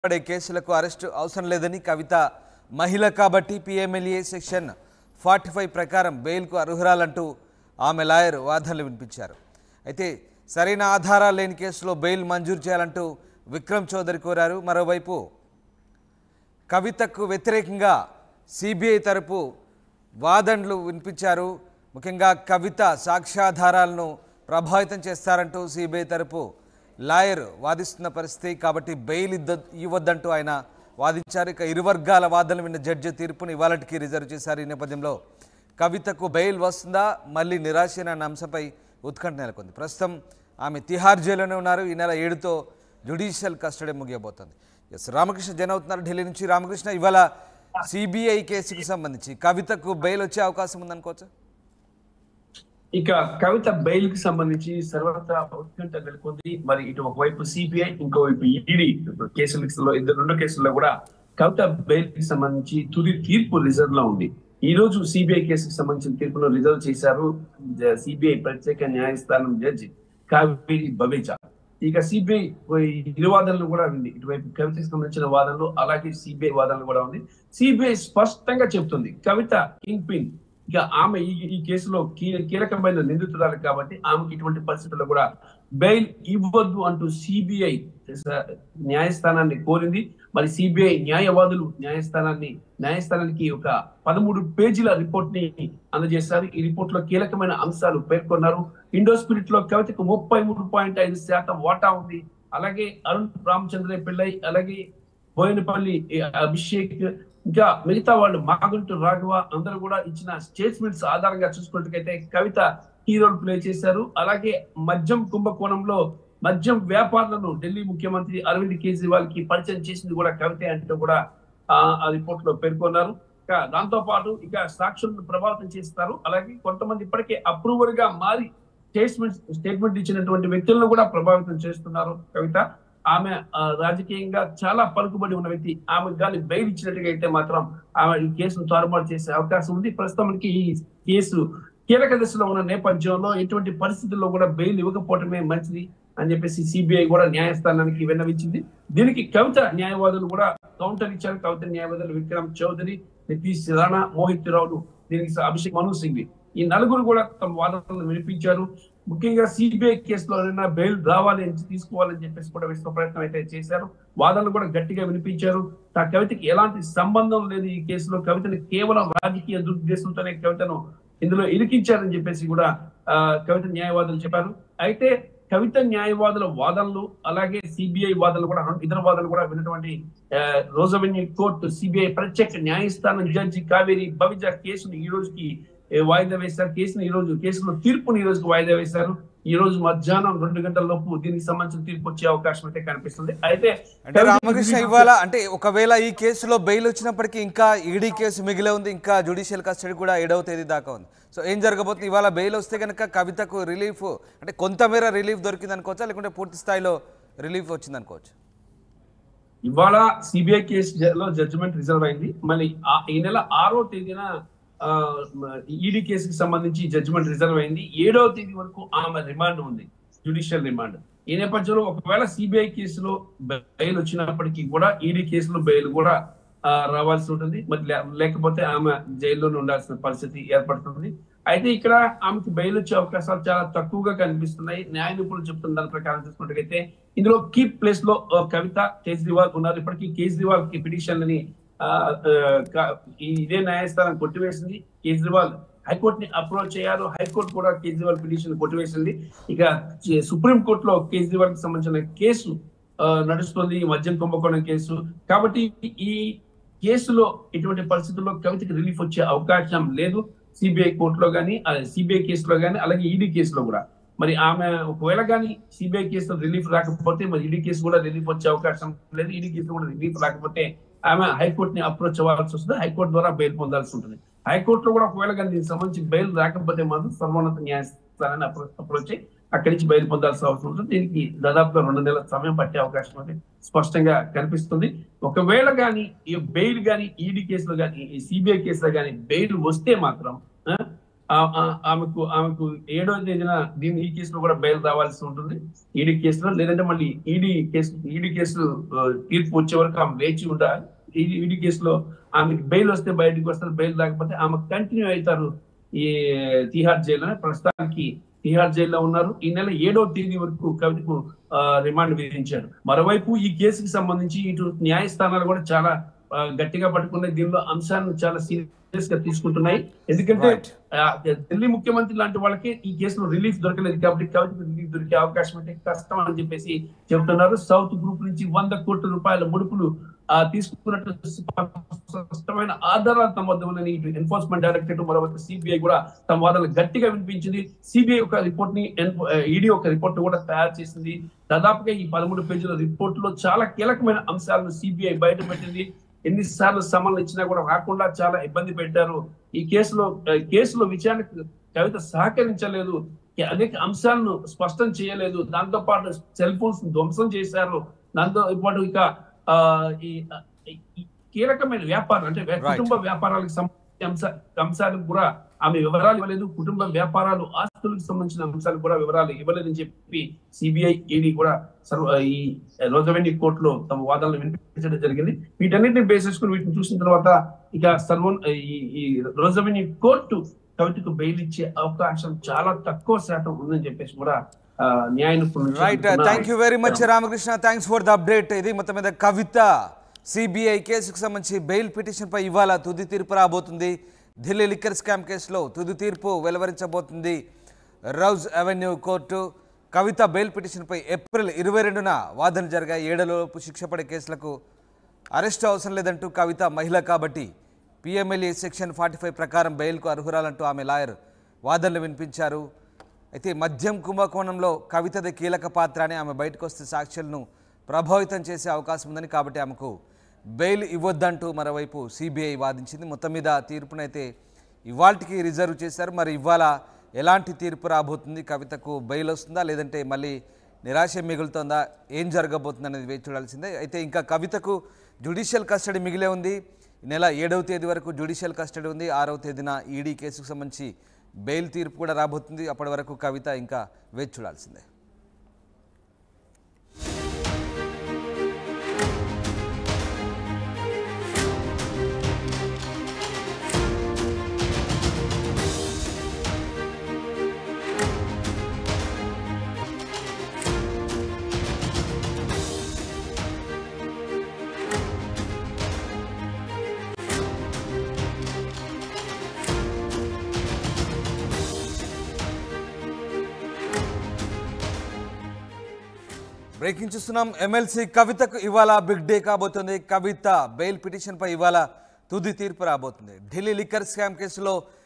పడే కేసులకు అరెస్టు అవసరం లేదని కవిత మహిళ కాబట్టి పిఎంఎల్ఏ సెక్షన్ ఫార్టీ ఫైవ్ ప్రకారం బెయిల్కు అర్హురాలంటూ ఆమె లాయర్ వాదనలు వినిపించారు అయితే సరైన ఆధారాలు లేని కేసులో బెయిల్ మంజూరు చేయాలంటూ విక్రమ్ చౌదరి కోరారు మరోవైపు కవితకు వ్యతిరేకంగా సిబిఐ తరపు వాదనలు వినిపించారు ముఖ్యంగా కవిత సాక్ష్యాధారాలను ప్రభావితం చేస్తారంటూ సిబిఐ తరపు లాయర్ వాదిస్తున్న పరిస్థితి కాబట్టి బెయిల్ ఇద్ద ఇవ్వద్దంటూ ఆయన వాదించారు ఇక ఇరు వర్గాల వాదనలు విన్న జడ్జి తీర్పును ఇవాళకి రిజర్వ్ చేశారు ఈ నేపథ్యంలో కవితకు బెయిల్ వస్తుందా మళ్ళీ నిరాశ అన్న అంశంపై ఉత్కంఠ నెలకొంది ప్రస్తుతం ఆమె తిహార్ జైల్లోనే ఉన్నారు ఈ నెల ఏడుతో జ్యుడిషియల్ కస్టడీ ముగియబోతోంది ఎస్ రామకృష్ణ జైన్ అవుతున్నారు ఢిల్లీ నుంచి రామకృష్ణ ఇవాళ సిబిఐ కేసుకు సంబంధించి కవితకు బెయిల్ వచ్చే అవకాశం ఉందనుకోవచ్చు ఇక కవిత బెయిల్ కి సంబంధించి సర్వత్రా ఉత్కంఠ నెలకొంది మరి ఇటు ఒకవైపు సిబిఐ ఇంకోవైపు ఈడీ కేసులలో ఇద్దరు రెండు కేసుల్లో కూడా కవిత బెయిల్ కి సంబంధించి తుది తీర్పు రిజర్వ్ లో ఉంది ఈ రోజు సిబిఐ కేసుకు సంబంధించిన తీర్పును రిజర్వ్ చేశారు సిబిఐ ప్రత్యేక న్యాయస్థానం జడ్జి కావేరి బవేచా ఇక సిబిఐ ఇరు వాదనలు కూడా ఉంది ఇటువైపు కవితకు సంబంధించిన వాదనలు అలాగే సిబిఐ వాదనలు కూడా ఉంది సిబిఐ స్పష్టంగా చెప్తుంది కవిత కింగ్ పిన్ ఇక ఆమె ఈ ఈ కేసులో కీ- కీలకమైన నిందితురాలు కాబట్టి ఆమెకి ఇటువంటి పరిస్థితుల్లో కూడా బెయిల్ ఇవ్వద్దు అంటూ సిబిఐ న్యాయస్థానాన్ని కోరింది మరి సిబిఐ న్యాయవాదులు న్యాయస్థానాన్ని న్యాయస్థానానికి ఒక పదమూడు పేజీల రిపోర్ట్ ని అందజేశారు ఈ రిపోర్ట్ లో కీలకమైన అంశాలు పేర్కొన్నారు ఇండో స్పిరిట్ లో కవితకు ముప్పై మూడు పాయింట్ ఐదు శాతం వాటా ఉంది అలాగే అరుణ్ రామచంద్ర పిల్లై అలాగే బోయినపల్లి అభిషేక్ ఇంకా మిగతా వాళ్ళు మాగుంటు రాఘవ అందరూ కూడా ఇచ్చిన స్టేట్మెంట్స్ ఆధారంగా చూసుకున్నట్టుకైతే కవిత హీరోలు ప్లే చేశారు అలాగే మద్యం కుంభకోణంలో మద్యం వ్యాపారులను ఢిల్లీ ముఖ్యమంత్రి అరవింద్ కేజ్రీవాల్ కి పరిచయం చేసింది కూడా కవితే అంటూ కూడా ఆ ఆ రిపోర్ట్ లో పేర్కొన్నారు ఇక దాంతో పాటు ఇక సాక్షులను ప్రభావితం చేస్తారు అలాగే కొంతమంది ఇప్పటికే అప్రూవర్ గా మారి స్టేట్మెంట్ స్టేట్మెంట్ ఇచ్చినటువంటి వ్యక్తులను కూడా ప్రభావితం చేస్తున్నారు కవిత ఆమె ఆ, రాజకీయంగా చాలా పలుకుబడి ఉన్న వ్యక్తి ఆమె కానీ బెయిల్ ఇచ్చినట్టుగా అయితే మాత్రం ఆమె ఈ కేసును తారుమారు చేసే అవకాశం ఉంది ప్రస్తుతం మనకి ఈ కేసు కీలక దశలో ఉన్న నేపథ్యంలో ఎటువంటి పరిస్థితుల్లో కూడా బెయిల్ ఇవ్వకపోవటమే మంచిది అని చెప్పేసి సిబిఐ కూడా న్యాయస్థానానికి విన్నవించింది దీనికి కవిత న్యాయవాదులు కూడా కౌంటర్ ఇచ్చారు కవిత న్యాయవాదులు విక్రమ్ చౌదరి నితీష్ రాణా మోహిత్ రావులు దీనికి అభిషేక్ మను సింఘ్వి ఈ నలుగురు కూడా తమ వాదనలు వినిపించారు ముఖ్యంగా సిబిఐ కేసులో ఏదైనా బెయిల్ రావాలి అని తీసుకోవాలని చెప్పేసి కూడా విశ్వ ప్రయత్నం అయితే చేశారు వాదనలు కూడా గట్టిగా వినిపించారు ఆ కవితకి ఎలాంటి సంబంధం లేదు ఈ కేసులో కవితని కేవలం రాజకీయ దురుద్దేశంతోనే కవితను ఇందులో ఇరికించారని చెప్పేసి కూడా ఆ, కవిత న్యాయవాదులు చెప్పారు అయితే కవిత న్యాయవాదుల వాదనలు అలాగే సిబిఐ వాదనలు కూడా రెండు ఇతర వాదనలు కూడా విన్నటువంటి రోజవెన్యూ కోర్టు సిబిఐ ప్రత్యేక న్యాయస్థానం జడ్జి కావేరి బవిజ కేసును ఈ రోజుకి ఏ, వాయిదా వేశారు కేసును ఈ రోజు కేసులో తీర్పును ఈ రోజుకి వాయిదా వేశారు ఈ రోజు మధ్యాహ్నం రెండు గంటల లోపు దీనికి సంబంధించిన తీర్పు వచ్చే అవకాశం అయితే కనిపిస్తుంది అయితే అంటే రామకృష్ణ ఇవాళ అంటే ఒకవేళ ఈ కేసులో బెయిల్ వచ్చినప్పటికీ ఇంకా ఈడీ కేసు మిగిలే ఉంది ఇంకా జ్యుడిషియల్ కస్టడీ కూడా ఏడవ తేదీ దాకా ఉంది సో ఏం జరగబోతుంది ఇవాళ బెయిల్ వస్తే కనుక కవితకు రిలీఫ్ అంటే కొంతమేర రిలీఫ్ దొరికింది అనుకోవచ్చా లేకుంటే పూర్తి స్థాయిలో రిలీఫ్ వచ్చింది అనుకోవచ్చు ఇవాళ సిబిఐ కేసులో జడ్జిమెంట్ రిజర్వ్ అయింది మళ్ళీ ఆ- ఈ నెల ఆరో తేదీన ఈడీ కేసుకి సంబంధించి జడ్జిమెంట్ రిజర్వ్ అయింది ఏడవ తేదీ వరకు ఆమె రిమాండ్ ఉంది జ్యుడిషియల్ రిమాండ్ ఈ నేపథ్యంలో ఒకవేళ సిబిఐ కేసులో బెయిల్ వచ్చినప్పటికీ కూడా ఈడీ కేసులో బెయిల్ కూడా ఆ, రావాల్సి ఉంటుంది మరి లే- లేకపోతే ఆమె జైల్లోనే ఉండాల్సిన పరిస్థితి ఏర్పడుతుంది అయితే ఇక్కడ ఆమెకు బెయిల్ వచ్చే అవకాశాలు చాలా తక్కువగా కనిపిస్తున్నాయి న్యాయ నిపుణులు చెప్తున్న దాని ప్రకారం చూసుకున్నట్టయితే ఇందులో కీ ప్లేస్ లో ఆ, కవిత కేజ్రీవాల్ ఉన్నారు ఇప్పటికీ కేజ్రీవాల్ కి పిటిషన్లని ఆ, ఆ, క- ఈ ఇదే న్యాయస్థానం కొట్టివేసింది కేజ్రీవాల్ హైకోర్టుని అప్రోచ్ అయ్యారు హైకోర్టు కూడా కేజ్రీవాల్ పిటిషన్ కొట్టివేసింది ఇక చే- సుప్రీం కోర్టులో కేజ్రీవాల్ కి సంబంధించిన కేసు ఆ, నడుస్తుంది ఈ మద్యం కుంభకోణం కేసు కాబట్టి ఈ కేసులో ఇటువంటి పరిస్థితుల్లో కవితకి రిలీఫ్ వచ్చే అవకాశం లేదు సిబిఐ కోర్టులో కానీ సిబిఐ కేసులో కానీ అలాగే ఈడీ కేసులో కూడా మరి ఆమె ఒకవేళ కానీ సిబిఐ కేసులో రిలీఫ్ రాకపోతే మరి ఈడీ కేసు కూడా రిలీఫ్ వచ్చే అవకాశం లేదు ఈడీ కేసు కూడా రిలీఫ్ రాకపోతే ఆమె హైకోర్టు ని అప్రోచ్ అవ్వాల్సి వస్తుంది హైకోర్టు ద్వారా బెయిల్ పొందాల్సి ఉంటుంది హైకోర్టులో కూడా ఒకవేళ కానీ దీనికి సంబంధించి బెయిల్ రాకపోతే మాత్రం సర్వోన్నత న్యాయస్థానాన్ని అప్రోచ్ అయ్యి అక్కడి నుంచి బయలు పొందాల్సిన అవసరం ఉంటుంది దీనికి దాదాపుగా రెండు నెలల సమయం పట్టే అవకాశం అయితే స్పష్టంగా కనిపిస్తుంది ఒకవేళ కానీ ఈ బెయిల్ కానీ ఈడీ కేసులో కానీ ఈ సిబిఐ కేసులో కానీ బెయిల్ వస్తే మాత్రం ఆ, ఆ- ఆ- ఆమెకు ఆమెకు ఏడో తేదీన దీని ఈ కేసులో కూడా బెయిల్ రావాల్సి ఉంటుంది ఈడీ కేసులో లేదంటే మళ్ళీ ఈడీ కేసు ఈడీ కేసు ఆ, తీర్పు వచ్చే వరకు ఆమె వేచి ఉండాలి ఈడీ ఈడీ కేసులో ఆమెకి బెయిల్ వస్తే బయటకు వస్తారు బెయిల్ రాకపోతే ఆమె కంటిన్యూ అవుతారు ఈ తిహార్ జైల్లో ప్రస్తుతానికి తిహార్ జైల్లో ఉన్నారు ఈ నెల ఏడో తేదీ వరకు కవితకు ఆ, రిమాండ్ విధించారు మరోవైపు ఈ కేసుకి సంబంధించి ఇటు న్యాయస్థానాలు కూడా చాలా ఆ, గట్టిగా పట్టుకున్నాయి దీనిలో అంశాలను చాలా సీరియస్ గా తీసుకుంటున్నాయి ఎందుకంటే Right. ఆ, ఢిల్లీ ముఖ్యమంత్రి లాంటి వాళ్ళకి ఈ కేసులో రిలీఫ్ దొరకలేదు కాబట్టి కవితకు రిలీఫ్ దొరికే అవకాశం అయితే కష్టం అని చెప్పేసి చెప్తున్నారు సౌత్ గ్రూప్ నుంచి వంద కోట్ల రూపాయల ముడుపులు ఆ, తీసుకున్నట్టు స్పష్టమైన ఆధారాలు తమ వద్ద ఉన్నాయని ఇటు ఎన్ఫోర్స్మెంట్ డైరెక్టరేట్ మరోవైపు సిబిఐ కూడా తమ వాదనలు గట్టిగా వినిపించింది సిబిఐ ఒక రిపోర్ట్ ని ఈడీ ఒక రిపోర్ట్ కూడా తయారు చేసింది దాదాపుగా ఈ పదమూడు పేజీల రిపోర్ట్ లో చాలా కీలకమైన అంశాలను సిబిఐ బయటపెట్టింది ఎన్నిసార్లు సమన్లు ఇచ్చినా కూడా రాకుండా చాలా ఇబ్బంది పెట్టారు ఈ కేసులో ఆ, కేసులో విచారణకు కవిత సహకరించలేదు అనేక అంశాలను స్పష్టం చేయలేదు దాంతో పాటు సెల్ ఫోన్స్ ధ్వంసం చేశారు దాంతో పాటు ఇక ఆ, ఈ ఈ కీలకమైన వ్యాపారం అంటే వ్య- Right. కుటుంబ వ్యాపారాలకు సంబంధించిన అంశ అంశాలకు కూడా ఆమె వివరాలు ఇవ్వలేదు కుటుంబ వ్యాపారాలు ఆస్తులకు సంబంధించిన అంశాలకు కూడా వివరాలు ఇవ్వలేదని చెప్పి సిబిఐ ఈడీ కూడా సర్వ ఈ రోజవెన్ని కోర్టులో తమ వాదనలు వినిపించడం జరిగింది వీటన్నిటిని బేస్ చేసుకుని వీటిని చూసిన తర్వాత ఇక సర్వోన్ ఈ ఈ రోజవెన్ని కోర్టు కవితకు బెయిల్ ఇచ్చే అవకాశం చాలా తక్కువ శాతం ఉందని చెప్పేసి కూడా ఆ, న్యాయ నిపుణులు రైట్ చెబుతున్నారు. Thank you very much Ramakrishna thanks for the update ఇది మొత్తం మీద కవిత సిబిఐ కేసుకు సంబంధించి బెయిల్ పిటిషన్పై ఇవాళ తుది తీర్పు రాబోతుంది ఢిల్లీ లిక్కర్ స్కామ్ కేసులో తుది తీర్పు వెలువరించబోతుంది Rouse Avenue court Kavitha bail పిటిషన్పై ఏప్రిల్ ఇరవై రెండున వాదనలు జరిగాయి ఏడలోపు శిక్ష పడే కేసులకు అరెస్ట్ అవసరం లేదంటూ కవిత మహిళ కాబట్టి పిఎంఎల్ఏ సెక్షన్ ఫార్టీ ఫైవ్ ప్రకారం బెయిల్కు అర్హురాలంటూ ఆమె లాయర్ వాదనలు వినిపించారు అయితే మద్యం కుంభకోణంలో కవితది కీలక పాత్ర అని ఆమె బయటకు వస్తే సాక్ష్యాలను ప్రభావితం చేసే అవకాశం ఉందని కాబట్టి ఆమెకు బెయిల్ ఇవ్వొద్దంటూ మరోవైపు సిబిఐ వాదించింది మొత్తం మీద తీర్పునైతే ఇవాల్టికి రిజర్వ్ చేశారు మరి ఇవాళ ఎలాంటి తీర్పు రాబోతుంది కవితకు బెయిల్ వస్తుందా లేదంటే మళ్ళీ నిరాశ మిగులుతుందా ఏం జరగబోతుంది అనేది వేచి చూడాల్సిందే అయితే ఇంకా కవితకు జ్యుడిషియల్ కస్టడీ మిగిలే ఉంది ఈ నెల ఏడవ తేదీ వరకు జ్యుడిషియల్ కస్టడీ ఉంది ఆరవ తేదీన ఈడీ కేసుకు సంబంధించి బెయిల్ తీర్పు కూడా రాబోతుంది అప్పటి వరకు కవిత ఇంకా వేచి చూడాల్సిందే బ్రేకింగ్ చూస్తున్నాం ఎమ్మెల్సీ కవితకు ఇవాళ బిగ్ డే కాబోతుంది కవిత బెయిల్ పిటిషన్పై ఇవాళ తుది తీర్పు రాబోతుంది ఢిల్లీ లిక్కర్ స్కామ్ కేసులో